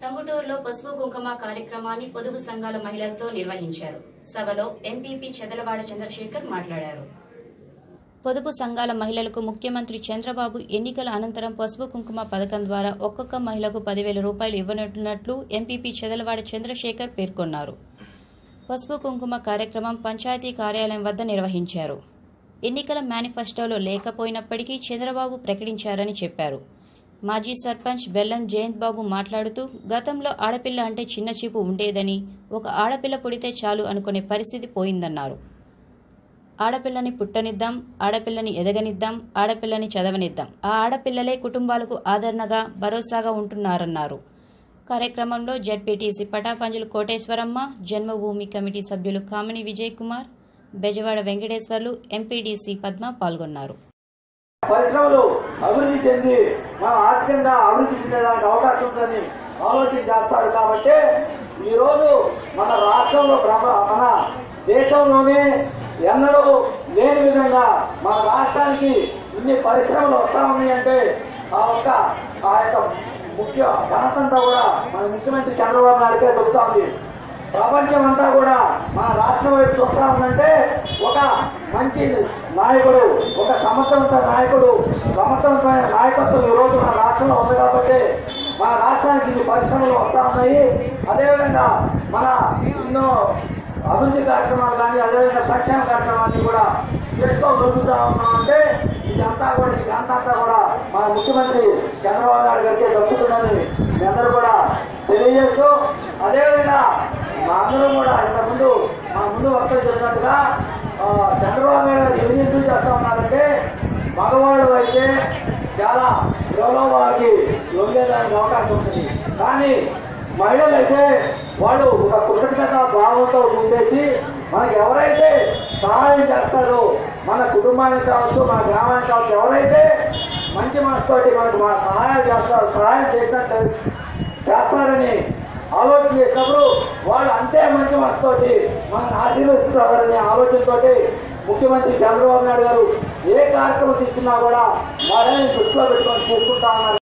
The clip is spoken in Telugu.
టంగుటూరులో పసుపు కుంకుమ కార్యక్రమాన్ని పొదుపు సంఘాల మహిళలతో నిర్వహించారు సభలో ఎంపీపీ చెదలవాడ చంద్రశేఖర్ మాట్లాడారు పొదుపు సంఘాల మహిళలకు ముఖ్యమంత్రి చంద్రబాబు ఎన్నికల అనంతరం పసుపు కుంకుమ పథకం ద్వారా ఒక్కొక్క మహిళకు పదివేల రూపాయలు ఇవ్వనున్నట్లు ఎంపీపీ చెదలవాడ చంద్రశేఖర్ పేర్కొన్నారు పసుపు కుంకుమ కార్యక్రమం పంచాయతీ కార్యాలయం వద్ద నిర్వహించారు ఎన్నికల మేనిఫెస్టోలో లేకపోయినప్పటికీ చంద్రబాబు ప్రకటించారని చెప్పారు మాజీ సర్పంచ్ బెల్లం జయంత్ బాబు మాట్లాడుతూ గతంలో ఆడపిల్ల అంటే చిన్న చూపు ఉండేదని ఒక ఆడపిల్ల పుడితే చాలు అనుకునే పరిస్థితి పోయిందన్నారు ఆడపిల్లని పుట్టనిద్దాం ఆడపిల్లని ఎదగనిద్దాం ఆడపిల్లని చదవనిద్దాం ఆ ఆడపిల్లలే కుటుంబాలకు ఆదరణగా భరోసాగా ఉంటున్నారన్నారు కార్యక్రమంలో జడ్పీటీసీ పటాపంజలు కోటేశ్వరమ్మ జన్మభూమి కమిటీ సభ్యులు కామిని విజయ్ కుమార్ బెజవాడ వెంకటేశ్వర్లు ఎంపీడీసీ పద్మ పాల్గొన్నారు పరిశ్రమలు అభివృద్ధి చెంది మనం ఆర్థికంగా అభివృద్ధి చెందేదానికి అవకాశం ఉందని ఆలోచన చేస్తారు కాబట్టి ఈరోజు మన రాష్ట్రంలో బ్రహ్మ మన దేశంలోనే ఎన్నడూ లేని విధంగా మన రాష్ట్రానికి ఇన్ని పరిశ్రమలు వస్తా ఉన్నాయంటే ఆ యొక్క ఆ యొక్క ముఖ్య ఘనతంతా కూడా మన ముఖ్యమంత్రి చంద్రబాబు నాయుడుకే దొరుకుతా ఉంది ప్రపంచం అంతా కూడా మన రాష్ట్రం వైపు చూస్తా ఉందంటే ఒక మంచి నాయకుడు ఒక సమర్థవంత నాయకుడు సమర్థవంతమైన నాయకత్వం ఈ రోజు మన రాష్ట్రంలో ఉంది కాబట్టి మన రాష్ట్రానికి ఇన్ని పరిశ్రమలు వస్తా ఉన్నాయి అదేవిధంగా మన ఎన్నో అభివృద్ధి కార్యక్రమాలు కానీ అదేవిధంగా సంక్షేమ కార్యక్రమాన్ని కూడా చేసుకోగలుగుతా ఉన్నామంటే ఇదంతా కూడా ఈ ఘనత అంతా కూడా మన ముఖ్యమంత్రి చంద్రబాబు నాయుడు గారికి దక్కుతుందని మీ అందరూ కూడా తెలియజేస్తూ అదేవిధంగా మా అందరం కూడా ఇంతకుముందు మా ముందు వక్తలు చెప్పినట్టుగా ఆ, చంద్రబాబు నాయుడు గారు ఏం ఎందుకు చేస్తా ఉన్నారంటే మగవాళ్ళు అయితే చాలా ప్రలోభాలకి లొంగేదానికి అవకాశం ఉంటుంది కానీ మహిళలు అయితే వాళ్ళు ఒక కృతజ్ఞత భావంతో ఉండేసి మనకి ఎవరైతే సహాయం చేస్తారో మన కుటుంబానికి కావచ్చు మన గ్రామానికి కావచ్చు ఎవరైతే మంచి మనసుతోటి మనకు మా సహాయం చేస్తారు సహాయం చేసినట్టు చేస్తారని ఆలోచన చేసినప్పుడు వాళ్ళు అంతే మంచి మనసుతోటి మనల్ని ఆశీర్వదిస్తారనే ఆలోచనతోటి ముఖ్యమంత్రి చంద్రబాబు నాయుడు గారు ఏ కార్యక్రమం తీసుకున్నా కూడా వాళ్ళని దృష్టిలో పెట్టుకొని చేసుకుంటా ఉన్నారు